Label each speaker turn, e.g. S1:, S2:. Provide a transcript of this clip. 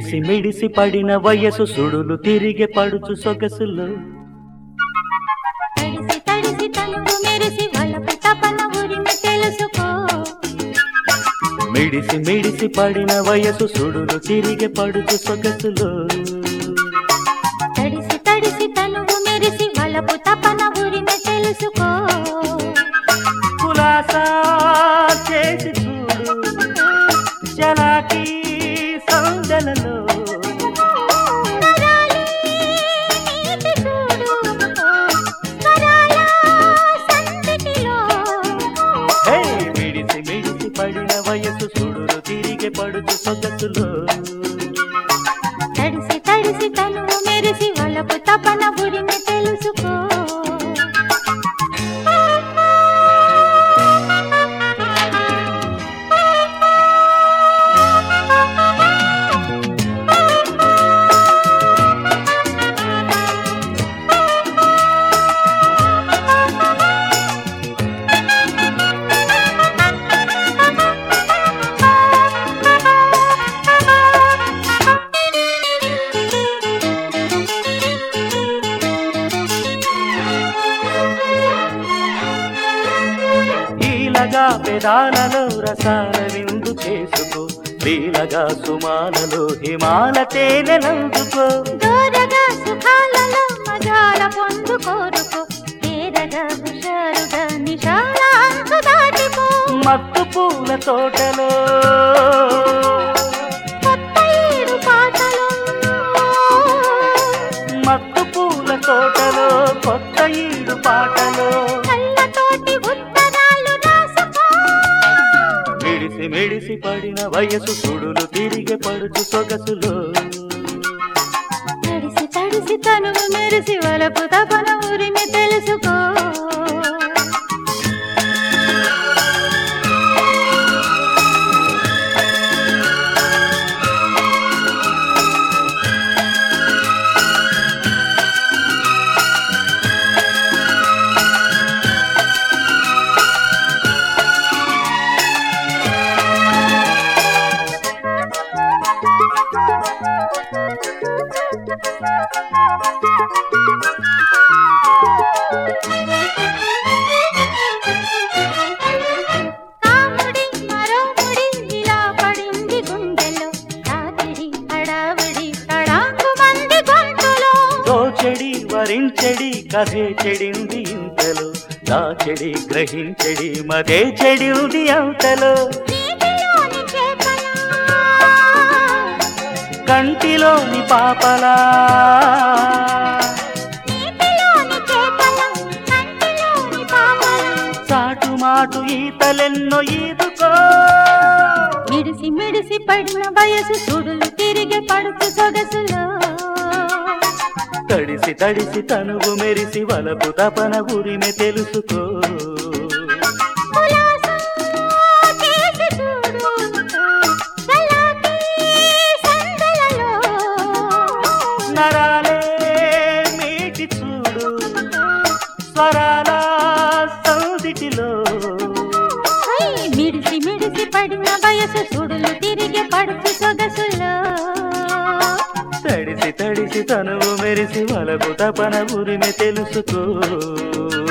S1: మిడిసి మిడిసి పడిన వయసు సుడులు తిరిగే పడుచు సొగసులు
S2: తడిసి తడిసి తనువు మెరిసి వలపు తపన ఉరిమి తెలుసుకో
S1: మిడిసి మిడిసి పడిన వయసు సుడులు తిరిగే పడుచు సొగసులు
S2: తడిసి తడిసి తనువు మెరిసి వలపు తపన ఉరిమి తెలుసుకో
S1: కులాసా చేసి చూడు చలాకీ సౌందలలో
S2: నరాలి నీటి చూడు స్వరాల సందిటిలో
S1: హే మిడిసి మిడిసి పడిన వయసు సుడులు తిరిగే పడుచు సొగసులు
S2: తడిసి తడిసి తనువు మెరిసి వలపు తపన ఉరిమి తెలుసుకో
S1: ఈలగా పెదాలలో రసాల విందు చేసుకో లీలగా సుమాలలో హిమాల తేనెలందుకో
S2: దూరగా సుఖాలలో మజాల పొందు కోరుకో తీరగా హుషారుగా నిషాల అంచు దాటిపో
S1: మత్తు పూల తోటలో
S2: కొత్త ఏడు పాటలు
S1: మత్తు పూల తోటలో కొత్త ఈడు పాటలో
S2: కళ్ళతోటి ఉత్తరాలు రాసుకో
S1: మిడిసి మిడిసి పడిన వయసు సుడులు తిరిగి పడుచు సొగసులో
S2: తడిసి తడిసి తనువు మెరిసి వలపు తపన ఊరిని తెలుసుకో కాముడి మరో ముడి ఇలా పడింది గుండెలో రాత్రి హడావిడి తడాకు మంది గొంతులో
S1: దోచెడి వరించెడి కథే చెడింది ఇంతలో దాచెడి గ్రహించెడి మదే చెడింది అంతలో
S2: నీటిలోని చేపలా
S1: కంటిలోని పాపలా
S2: నీటిలోని చేపలా కంటిలోని పాపలా
S1: చాటు మాటు ఈతలెన్నో ఈదుకో
S2: మిడిసి మిడిసి పడిన వయసు సుడులు తిరిగి పడుతు సొగసులో
S1: తడిసి తడిసి తనువు మెరిసి వలపు తపన ఉరిమె తెలుసుకో
S2: ఉల్లాసం చేసి చూడు చలాకీ సందలలో
S1: నరాలే మీటి చూడు స్వరాల సౌదిటిలో
S2: హై, మిడిసి మిడిసి పడిన వయసు సుడులు తిరిగి పడుతు సొగసులో
S1: తడిసి తడిసి తనువు మెరిసి వలపు తపన ఉరిమె తెలుసుకో